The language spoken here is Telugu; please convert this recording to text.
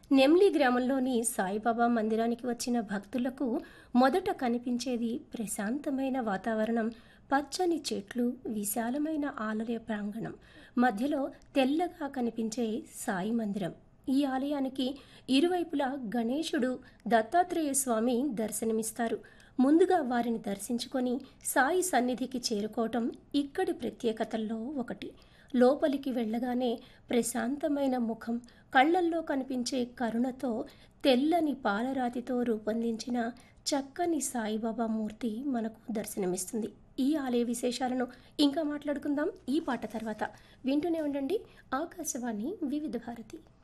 నెమ్లి గ్రామంలోని సాయిబాబా మందిరానికి వచ్చిన భక్తులకు మొదట కనిపించేది ప్రశాంతమైన వాతావరణం పచ్చని చెట్లు విశాలమైన ఆలయ ప్రాంగణం మధ్యలో తెల్లగా కనిపించే సాయి మందిరం ఈ ఆలయానికి ఇరువైపులా గణేశుడు దత్తాత్రేయ స్వామి దర్శనమిస్తారు ముందుగా వారిని దర్శించుకొని సాయి సన్నిధికి చేరుకోవటం ఇక్కడి ప్రత్యేకతల్లో ఒకటి లోపలికి వెళ్ళగానే ప్రశాంతమైన ముఖం కళ్ళల్లో కనిపించే కరుణతో తెల్లని పాలరాతితో రూపొందించిన చక్కని సాయిబాబా మూర్తి మనకు దర్శనమిస్తుంది ఈ ఆలయ విశేషాలను ఇంకా మాట్లాడుకుందాం ఈ పాట తర్వాత వింటూనే ఉండండి ఆకాశవాణి వివిధ భారతి